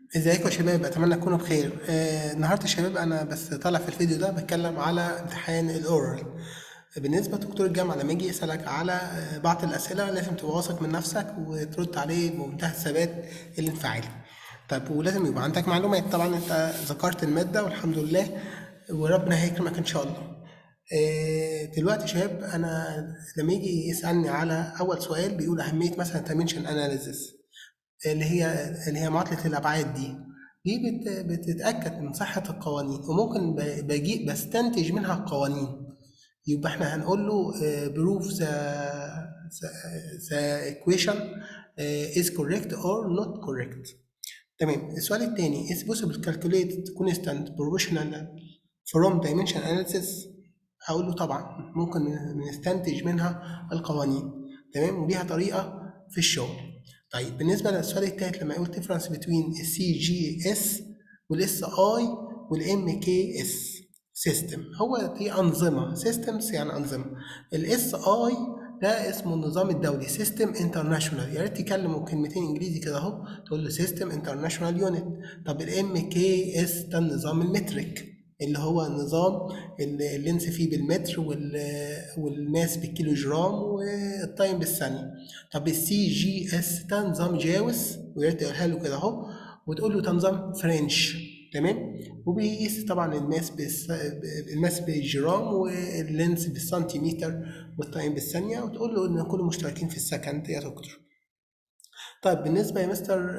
ازيكم يا شباب اتمنى تكونوا بخير آه النهارده يا شباب انا بس طالع في الفيديو ده بتكلم على امتحان الاورال بالنسبه لدكتور الجامعه لما يجي يسالك على آه، بعض الاسئله لازم تبقى واثق من نفسك وترد عليه بمنتهى الثبات الانفعالي طيب ولازم يبقى عندك معلومات طبعا انت ذكرت الماده والحمد لله وربنا هيكرمك ان شاء الله آه، دلوقتي يا شباب انا لما يجي يسالني على اول سؤال بيقول اهميه مثلا dimension analysis اللي هي اللي هي معادلة الأبعاد دي دي بت- بتتأكد من صحة القوانين وممكن ب- بجي بستنتج منها القوانين يبقى احنا هنقول له بروف ذا ذا equation uh, is correct or not correct تمام السؤال الثاني is possible to calculate constant proportional from dimension analysis هقول له طبعا ممكن نستنتج منها القوانين تمام وليها طريقة في الشغل طيب بالنسبة للسؤال التالت لما يقول difference between السي جي اس والاس اي والام كي اس سيستم هو دي أنظمة systems يعني أنظمة الاس اي ده اسمه النظام الدولي سيستم انترناشونال يا ريت تكلموا كلمتين انجليزي كده اهو تقول له سيستم انترناشونال يونت طب الام كي اس ده النظام المترك اللي هو نظام ال- اللينس فيه بالمتر وال- والماس بالكيلو جرام والتايم بالثانية طب السي جي اس ده نظام جاوس ويا ريت تقولها له كده اهو وتقول له ده نظام فرنش تمام وبيقيس طبعا الماس بالس... الماس بالجرام واللينس بالسنتيمتر والتايم بالثانية وتقول له ان كلهم مشتركين في السكند يا دكتور طيب بالنسبة يا مستر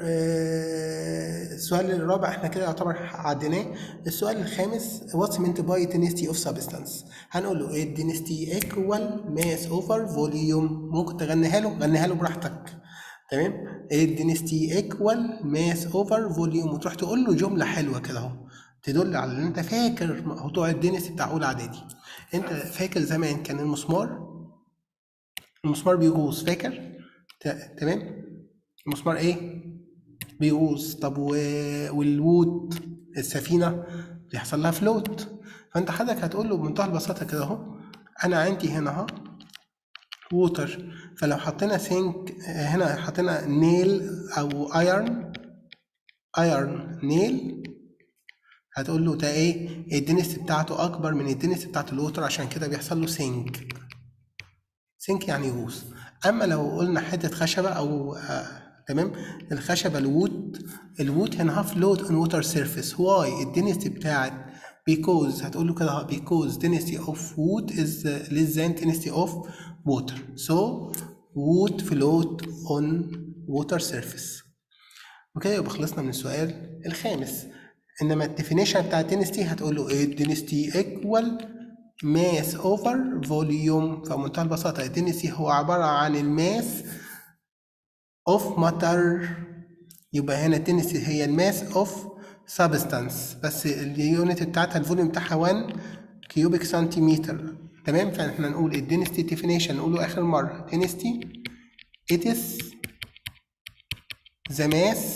آه، السؤال الرابع احنا كده يعتبر عديناه السؤال الخامس what's meant by density of substance هنقول له ايه density equal mass over volume ممكن تغنيها له غنيها له براحتك تمام ايه density equal mass over volume وتروح تقول له جملة حلوة كده اهو تدل على ان انت فاكر موضوع الدنسي بتاع اولى اعدادي انت فاكر زمان كان المسمار المسمار بيغوص فاكر ت- تمام المسمار ايه بيغوص طب و... والوود السفينه بيحصل لها فلوت فانت حضرتك هتقول له بمنتهى البساطه كده اهو انا عندي هنا اهو ووتر فلو حطينا سينك هنا حطينا نيل او ايرن ايرن نيل هتقول له ده ايه الدنس بتاعته اكبر من الدنس بتاعت الووتر عشان كده بيحصل له سينك سينك يعني يغوص اما لو قلنا حته خشبه او آه تمام الخشبه الوود الوود هنا فلوت اون ووتر سيرفيس واي الدنسيتي بتاعت because هتقول له كده because density of wood is uh, less than density of water so wood float on water surface وكده يبقى خلصنا من السؤال الخامس انما الديفينيشن بتاع الدينستي هتقول له ايه الدينستي ايكوال ماس اوفر فوليوم فمنتهى البساطه الدينستي هو عباره عن الماس اوف ماتر يبقى هنا الدينستي هي الماس اوف سبستانس بس اليونت بتاعتها الفوليوم بتاعها 1 كيوبيك سنتيمتر تمام فاحنا نقول الدينستي ديفينيشن نقوله اخر مره دينستي it is the mass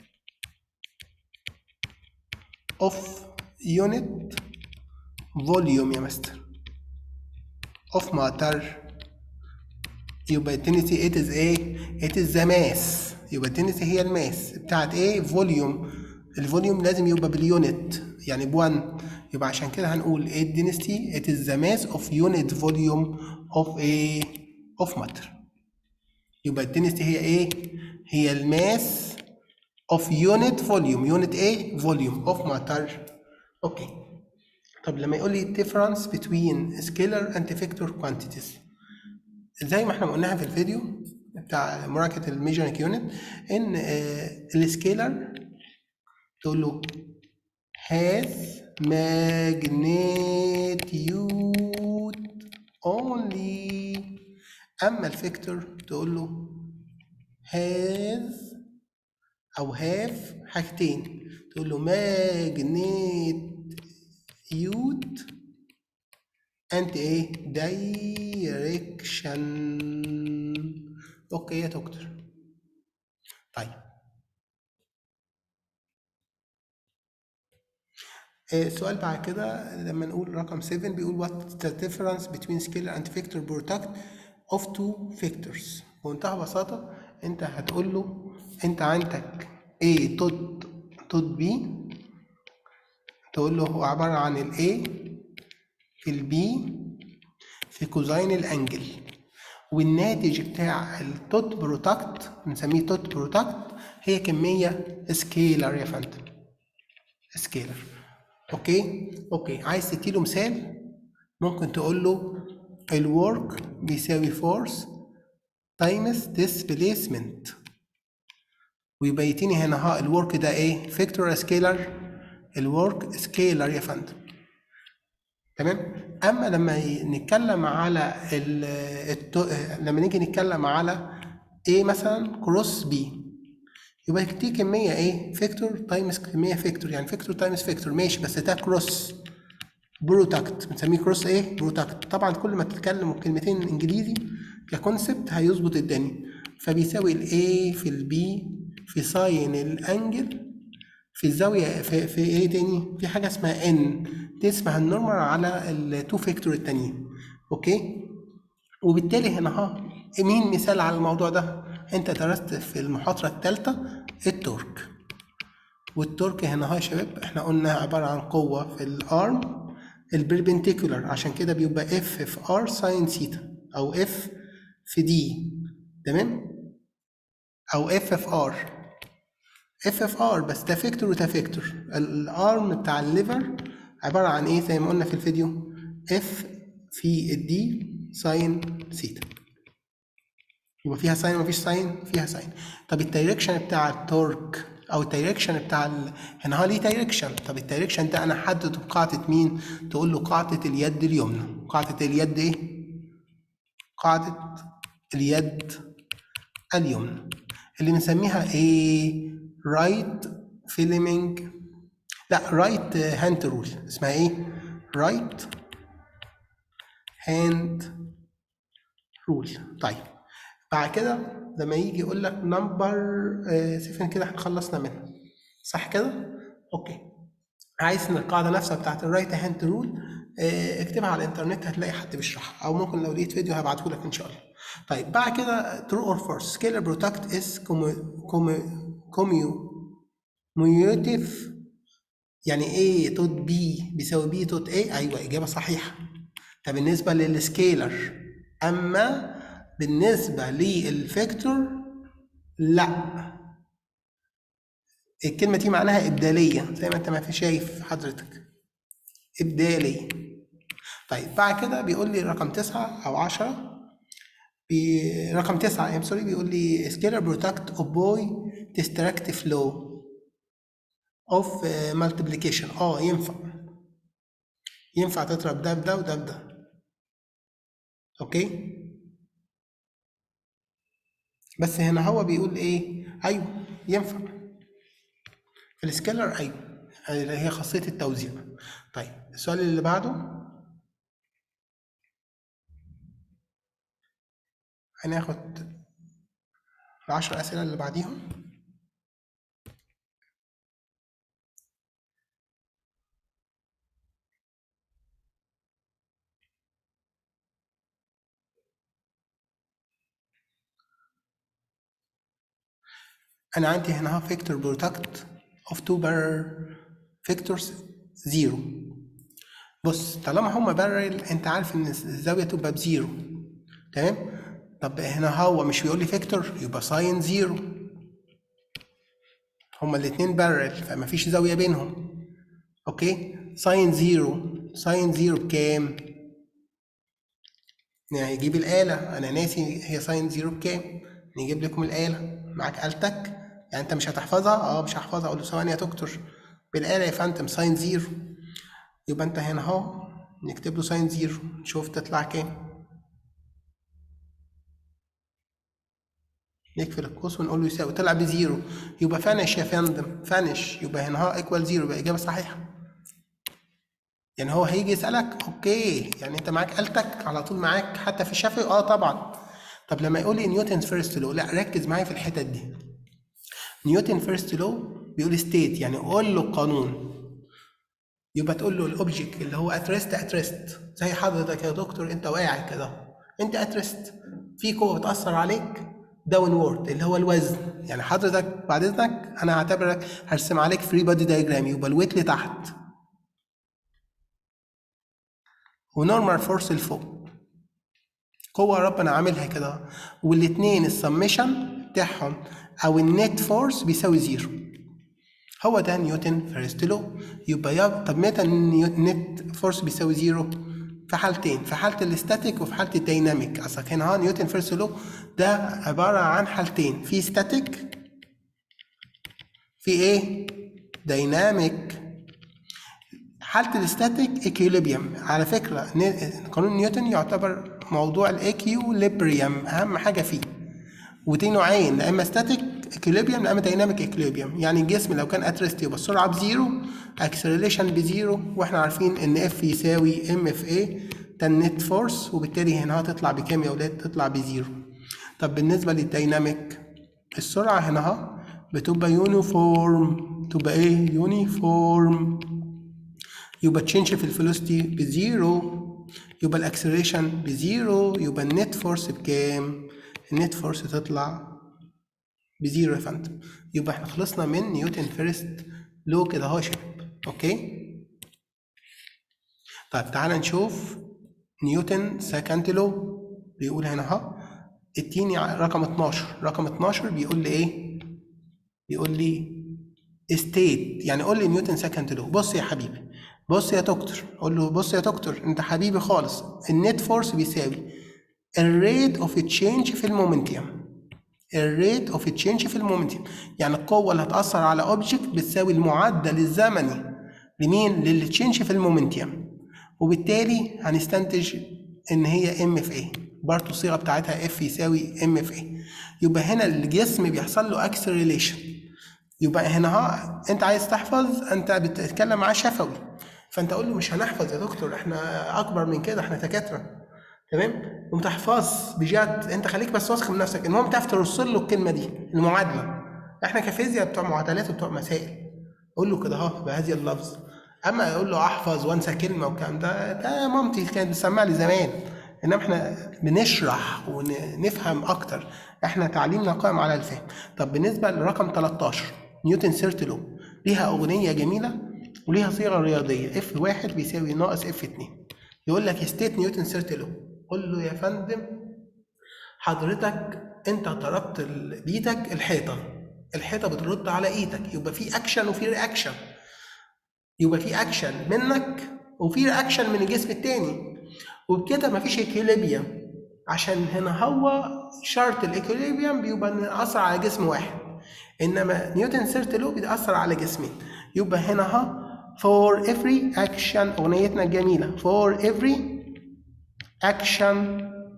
of unit volume يا مستر of matter يبقى الدنسي it is ايه it is the mass يبقى الدنسي هي الماس بتاعت ايه فوليوم الفوليوم لازم يبقى باليونت يعني بوان يبقى عشان كده هنقول ايه الدنسي it is the mass of unit volume of a of matter يبقى الدنسي هي ايه هي الماس of unit volume unit ايه volume of matter اوكي طب لما يقول لي difference between scalar and vector quantities زي ما احنا قلناها في الفيديو بتاع مراجعة الميجرنج يونت ان السكيلر تقول له has magnitude only اما الفيكتور تقول له has او have حاجتين تقول له magnitude and ايه direction اوكي يا دكتور طيب آه، السؤال بعد كده لما نقول رقم 7 بيقول what the difference between scalar and vector product of two vectors بمنتهى البساطة انت هتقول له انت عندك A dot دوت بي تقول له هو عبارة عن ال A في ال B في كوزين الانجل والناتج بتاع التوت برودكت بنسميه توت برودكت هي كمية سكيلر يا فندم سكيلر اوكي اوكي عايز تديله مثال ممكن تقول له الورك بيساوي فورس تايمز ديسبيسمنت ويبقى يديني هنا ها الورك ده ايه فيكتور سكيلر الورك سكيلر يا فندم تمام اما لما ي- نتكلم على ال التو... لما نيجي نتكلم على ايه مثلا كروس بي يبقى دي كميه ايه فيكتور تايمز كميه فيكتور يعني فيكتور تايمز فيكتور ماشي بس ده كروس برودكت بنسميه كروس ايه برودكت طبعا كل ما تتكلم كلمتين انجليزي ككونسبت هيظبط الدنيا فبيساوي الاي في البي في ساين الانجل في الزاويه في, في ايه تاني في حاجه اسمها ان دي اسمها النورمال على التو فيكتور التانيين اوكي وبالتالي هنا ها مين مثال على الموضوع ده انت درست في المحاضره الثالثه التورك والتورك هنا ها يا شباب احنا قلنا عباره عن قوه في الارم البربنتيكولار عشان كده بيبقى اف في ار ساين ثيتا او اف في دي تمام او اف في ار اف اف ار بس ده فيكتور وده فيكتور الارم بتاع الليفر عباره عن ايه زي ما قلنا في الفيديو اف في الدي ساين ثيتا يبقى فيها ساين مفيش ساين فيها ساين طب الدايركشن بتاع التورك او الدايركشن بتاع ال... هنا هو ليه دايركشن طب الدايركشن ده انا حدده بقاعده مين تقول له قاعده اليد اليمنى قاعده اليد ايه قاعده اليد اليمنى اللي بنسميها ايه رايت فيلمينج لا رايت هاند رول اسمها ايه رايت هاند رول طيب بعد كده لما يجي يقول لك نمبر 7 كده احنا خلصنا منها صح كده اوكي عايز ان القاعده نفسها بتاعت الرايت هاند رول اكتبها على الانترنت هتلاقي حد بيشرحها او ممكن لو لقيت فيديو هبعته لك ان شاء الله طيب بعد كده true or false scalar product is commutative يعني ايه توت بي بيساوي بي توت ايه ايوه اجابه صحيحه طب بالنسبه للسكيلر اما بالنسبه للفيكتور لا الكلمه دي معناها ابداليه زي ما انت ما في شايف حضرتك ابداليه طيب بعد كده بيقول لي رقم تسعة أو عشرة بي... رقم تسعة ام سوري بيقول لي scalar product of boy destructive law of multiplication اه ينفع ينفع تضرب ده بده وده بده اوكي بس هنا هو بيقول ايه ايوه ينفع في السكيلر ايوه اللي هي خاصيه التوزيع طيب السؤال اللي بعده هناخد العشر اسئله اللي بعديهم انا عندي هنا فيكتور برودكت اوف تو بارل فيكتورز زيرو بص طالما هما بارل انت عارف ان الزاويه تبقى بزيرو تمام طب هنا هو مش بيقول لي فيكتور يبقى ساين زيرو هما الاتنين بارل فما فيش زاويه بينهم اوكي ساين زيرو ساين زيرو بكام نجيب الآلة أنا ناسي هي ساين زيرو بكام نجيب لكم الآلة معاك آلتك يعني أنت مش هتحفظها أه مش هحفظها أقول له ثواني يا دكتور بالآلة يا فندم ساين زيرو يبقى أنت هنا أهو نكتب له ساين زيرو نشوف تطلع كام نقفل القوس ونقول له يساوي طلع بزيرو يبقى فانش يا فندم فانش يبقى هنا ها ايكوال زيرو يبقى اجابه صحيحه يعني هو هيجي يسالك اوكي يعني انت معاك آلتك على طول معاك حتى في الشفوي اه طبعا طب لما يقول لي نيوتن فيرست لو لا ركز معايا في الحتت دي نيوتن فيرست لو بيقول ستيت يعني قول له قانون يبقى تقول له الاوبجكت اللي هو اتريست اتريست زي حضرتك يا دكتور انت واقع كده انت اتريست في قوه بتاثر عليك داونورد اللي هو الوزن يعني حضرتك بعد اذنك انا هعتبرك هرسم عليك فري بادي دايجرام يبقى الويت لتحت ونورمال فورس لفوق قوة ربنا عاملها كده والاتنين السمشن بتاعهم او النت فورس بيساوي زيرو هو ده نيوتن فيرست لو يبقى يا طب متى النت فورس بيساوي زيرو في حالتين في حالة الاستاتيك وفي حالة الديناميك اصل هنا ها نيوتن فيرست لو ده عبارة عن حالتين في ستاتيك في ايه ديناميك حالة الاستاتيك اكيوليبيوم على فكرة ن- قانون نيوتن يعتبر موضوع الاكيوليبريم اهم حاجة فيه ودي نوعين لا اما ستاتيك اكيوليبيوم لا اما دايناميك اكيوليبيوم يعني الجسم لو كان اترست يبقى السرعه بزيرو اكسلريشن بزيرو واحنا عارفين ان اف يساوي ام اف اي ده النت فورس وبالتالي هنا هتطلع بكام يا ولاد تطلع بزيرو طب بالنسبه للدايناميك السرعه هنا اهو بتبقى يونيفورم تبقى ايه يونيفورم يبقى تشينج في الفيلوسيتي بزيرو يبقى الاكسلريشن بزيرو يبقى النت فورس بكام النت فورس تطلع بزيرو يا فندم يبقى احنا خلصنا من نيوتن فيرست لو كده اهو يا شباب اوكي طيب تعالى نشوف نيوتن سكند لو بيقول هنا اهو اديني رقم 12 رقم 12 بيقول لي ايه بيقول لي ستيت يعني قول لي نيوتن سكند لو بص يا حبيبي بص يا دكتور قول له بص يا دكتور انت حبيبي خالص النت فورس بيساوي الريت اوف تشينج في المومنتيوم الريت اوف تشينج في المومنتيوم يعني القوه اللي هتاثر على اوبجكت بتساوي المعدل الزمني لمين للتشينج في المومنتيوم وبالتالي هنستنتج ان هي ام في ايه برضه الصيغه بتاعتها اف يساوي ام في ايه يبقى هنا الجسم بيحصل له اكسلريشن يبقى هنا ها انت عايز تحفظ انت بتتكلم معاه شفوي فانت قول له مش هنحفظ يا دكتور احنا اكبر من كده احنا دكاتره تمام وما تحفظ بجد انت خليك بس واثق من نفسك المهم تعرف ترسل له الكلمه دي المعادله احنا كفيزياء بتوع معادلات وبتوع مسائل قول له كده اهو بهذه اللفظ اما يقول له احفظ وانسى كلمه والكلام ده ده مامتي كانت بتسمع لي زمان انما احنا بنشرح ونفهم اكتر احنا تعليمنا قائم على الفهم طب بالنسبه لرقم 13 نيوتن سيرت لو ليها اغنيه جميله وليها صيغه رياضيه اف واحد بيساوي ناقص اف اتنين يقول لك ستيت نيوتن سيرت لو قول له يا فندم حضرتك انت ضربت ال- بايدك الحيطه الحيطه بترد على ايدك يبقى في اكشن وفي رياكشن يبقى في اكشن منك وفي رياكشن من الجسم التاني وبكده مفيش اكيوليبيوم عشان هنا هو شرط الاكيوليبيوم بيبقى نأثر على جسم واحد انما نيوتن سيرت لو بيتأثر على جسمين يبقى هنا ها for every action اغنيتنا الجميله for every action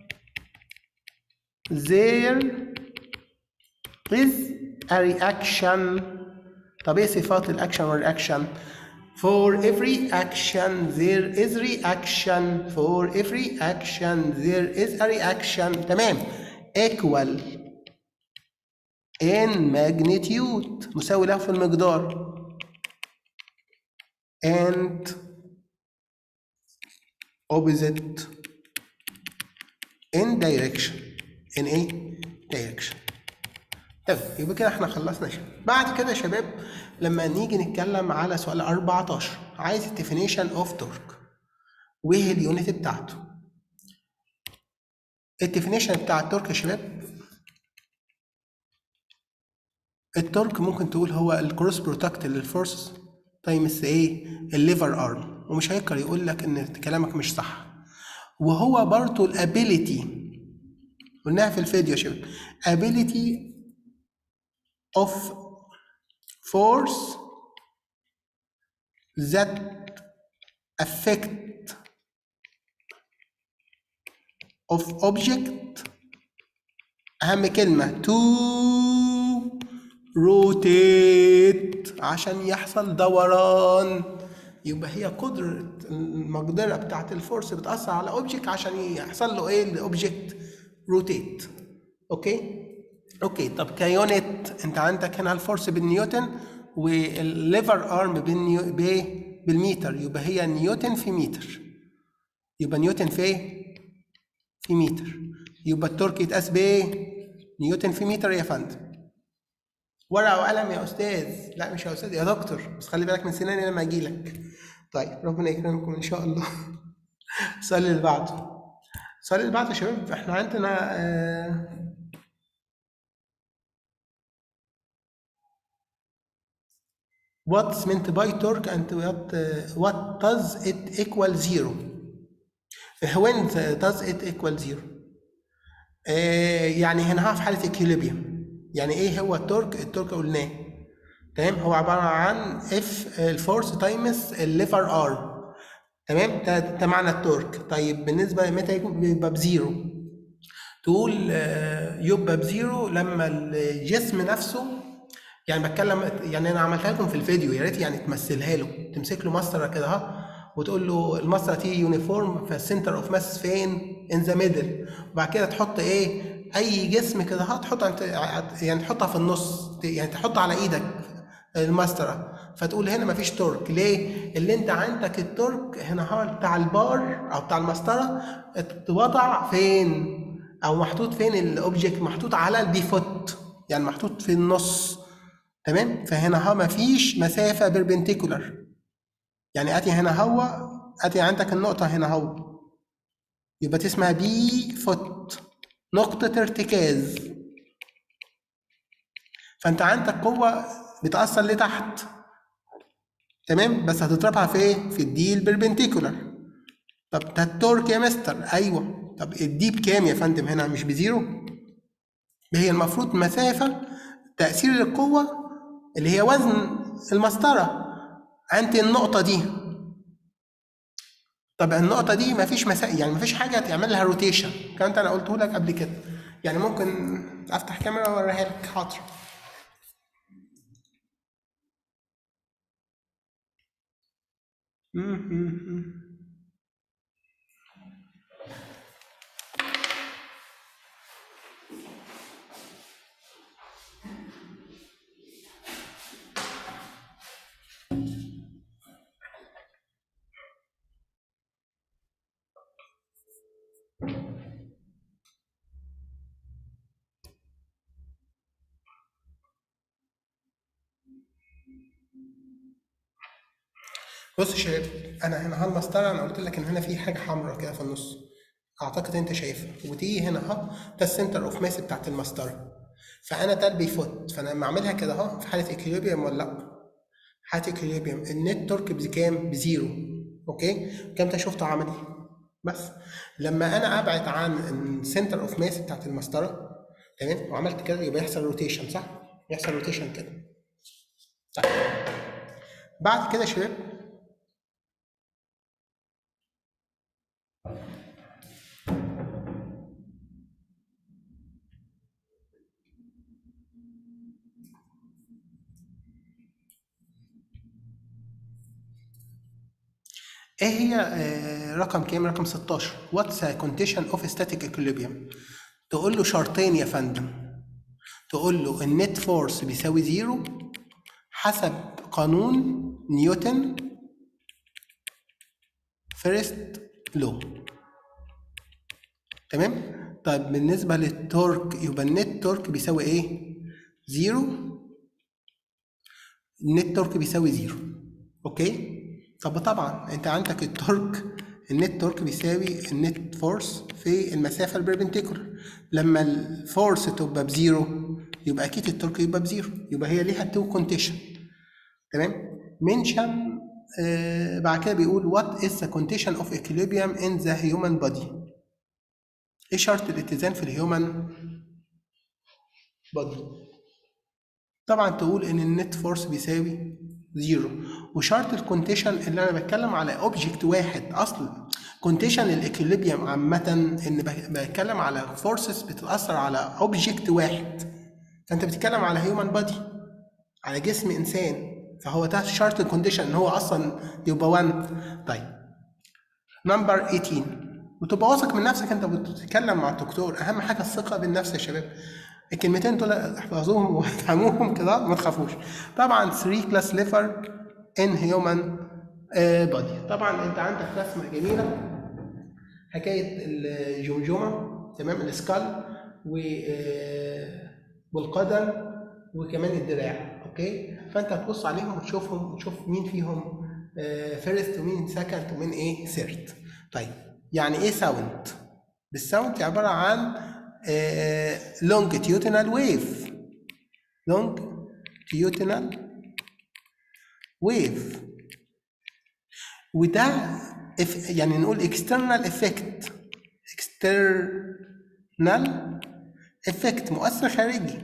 there is a reaction طب ايه صفات الاكشن والرياكشن For every action there is reaction For every action there is a reaction تمام equal in magnitude مساوي له في المقدار and opposite in direction in ايه direction طيب يبقى كده احنا خلصنا شباب بعد كده يا شباب لما نيجي نتكلم على سؤال 14 عايز الديفينيشن اوف تورك وايه اليونت بتاعته الديفينيشن بتاع التورك يا شباب التورك ممكن تقول هو الكروس بروتكت للفورس تايمز ايه الليفر ارم ومش هيقدر يقول لك ان كلامك مش صح وهو برضه الابيليتي قلناها في الفيديو يا شباب ability of force that affect of object أهم كلمة to rotate عشان يحصل دوران يبقى هي قدرة المقدرة بتاعت الفورس بتأثر على اوبجكت عشان يحصل له ايه الاوبجكت روتيت اوكي اوكي طب كيونت انت عندك هنا الفورس بالنيوتن والليفر ارم بالنيو... بايه بالمتر يبقى هي نيوتن في متر يبقى نيوتن في ايه في متر يبقى التورك يتقاس بايه نيوتن في متر يا فندم ورقه وقلم يا استاذ لا مش يا استاذ يا دكتور بس خلي بالك من سناني لما اجي لك طيب ربنا يكرمكم ان شاء الله السؤال اللي بعده السؤال اللي بعده يا شباب احنا عندنا آه what's meant by torque and what uh, what does it equal zero when does it equal zero آه يعني هنا في حاله equilibrium يعني ايه هو التورك التورك قلناه تمام هو عباره عن اف الفورس تايمز الليفر ار تمام ده, ده معنى التورك طيب بالنسبه متى يبقى بزيرو تقول آه يبقى بزيرو لما الجسم نفسه يعني بتكلم يعني انا عملتها لكم في الفيديو يا ريت يعني تمثلها له تمسك له مسطره كده اهو وتقول له المسطره دي يونيفورم في السنتر اوف ماس فين ان ذا ميدل وبعد كده تحط ايه اي جسم كده اهو تحط يعني تحطها في النص يعني تحط على ايدك المسطره فتقول هنا مفيش تورك ليه اللي انت عندك التورك هنا هو بتاع البار او بتاع المسطره اتوضع فين او محطوط فين الاوبجكت محطوط على البي فوت يعني محطوط في النص تمام فهنا ها مفيش مسافه بيربنتيكولار يعني اتي هنا هو اتي عندك النقطه هنا هو يبقى دي اسمها بي فوت نقطه ارتكاز فانت عندك قوه بتاثر لتحت تمام بس هتضربها في ايه في الدي البربنتيكولار طب ده التورك يا مستر ايوه طب الدي بكام يا فندم هنا مش بزيرو هي المفروض مسافه تاثير القوه اللي هي وزن المسطره عند النقطه دي طب النقطه دي مفيش مسا... يعني مفيش حاجه تعمل لها روتيشن الكلام ده انا قلته لك قبل كده يعني ممكن افتح كاميرا واوريها لك حاضر بص يا شباب انا هنا هالمسطره انا قلت لك ان هنا في حاجه حمراء كده في النص اعتقد انت شايفها ودي هنا اهو ده السنتر اوف ماس بتاعت المسطره فانا ده اللي بيفوت فانا لما اعملها كده اهو في حاله اكيليبيوم ولا لا حاله اكيليبيوم النت تورك بكام بزيرو اوكي كام ده شفته عملي بس لما انا ابعد عن السنتر اوف ماس بتاعت المسطره تمام وعملت كده يبقى يحصل روتيشن صح يحصل روتيشن كده طيب بعد كده يا شباب ايه هي آه رقم كام رقم 16 واتس كونديشن اوف ستاتيك اكوليبيوم تقول له شرطين يا فندم تقول له النت فورس بيساوي زيرو حسب قانون نيوتن فيرست لو تمام طيب بالنسبه للتورك يبقى النت تورك بيساوي ايه زيرو النت تورك بيساوي زيرو اوكي طب طبعا انت عندك التورك النت تورك بيساوي النت فورس في المسافة البربنتيكولار لما الفورس تبقى بزيرو يبقى أكيد التورك يبقى بزيرو يبقى هي ليها تو كونديشن تمام منشن آه بعد كده بيقول what is the condition of equilibrium in the human body ايه شرط الاتزان في الهيومن بودي طبعا تقول ان النت فورس بيساوي زيرو وشرط الكونتيشن اللي انا بتكلم على اوبجكت واحد اصلا كونتيشن الاكيليبيوم عامة ان بتكلم على فورسز بتأثر على اوبجكت واحد فانت بتتكلم على هيومن بادي على جسم انسان فهو ده شرط الكونديشن ان هو اصلا يبقى 1 طيب نمبر 18 وتبقى واثق من نفسك انت بتتكلم مع الدكتور اهم حاجه الثقه بالنفس يا شباب الكلمتين دول احفظوهم وافهموهم كده ما تخافوش طبعا 3 كلاس ليفر ان هيومن بادي طبعا انت عندك رسمه جميله حكايه الجمجمه تمام السكال و آه، والقدم وكمان الدراع اوكي فانت هتبص عليهم وتشوفهم وتشوف مين فيهم فيرست ومين سكند ومين ايه ثيرد طيب يعني ايه ساوند بالساوند عباره عن لونجيتيودينال ويف لونجيتيودينال ويف وده if يعني نقول external effect external effect مؤثر خارجي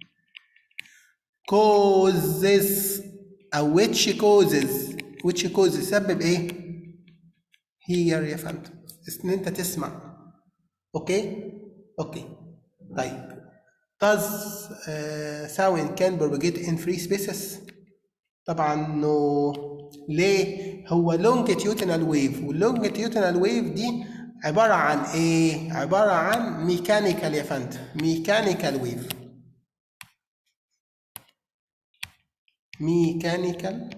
causes أو which causes which causes سبب إيه؟ hear يا فندم إن أنت تسمع أوكي؟ أوكي طيب does uh, sound can propagate in free spaces؟ طبعا نو ليه؟ هو longitudinal wave والlongitudinal wave دي عبارة عن إيه؟ عبارة عن ميكانيكال يا فندم ميكانيكال ويف ميكانيكال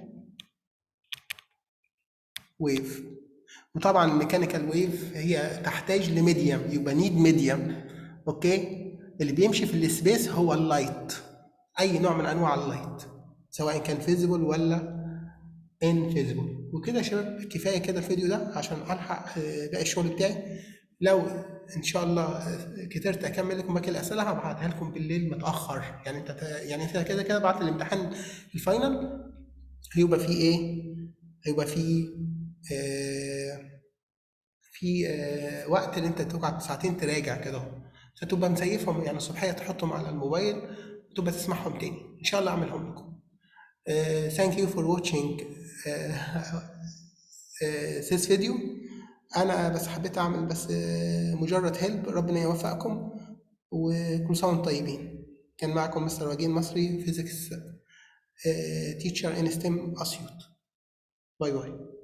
ويف وطبعا الميكانيكال ويف هي تحتاج لميديم يبقى نيد ميديم اوكي اللي بيمشي في السبيس هو اللايت اي نوع من انواع اللايت سواء كان فيزيبل ولا انفيزيبل وكده يا شباب كفايه كده الفيديو ده عشان الحق آه، باقي الشغل بتاعي لو ان شاء الله آه، قدرت اكمل لكم باقي الاسئله هبعتها لكم بالليل متاخر يعني انت تا- يعني انت كده كده بعد الامتحان الفاينل هيبقى فيه ايه هيبقى فيه آه في آه وقت اللي انت تقعد ساعتين تراجع كده اهو فتبقى مسيفهم يعني الصبحيه تحطهم على الموبايل وتبقى تسمعهم تاني ان شاء الله اعملهم لكم Uh, thank you for watching uh, uh, this video انا بس حبيت اعمل بس uh, مجرد هيلب ربنا يوفقكم وكل سنه وانتم طيبين كان معكم مستر وجين مصري فيزيكس تيتشر ان ستيم اسيوط باي باي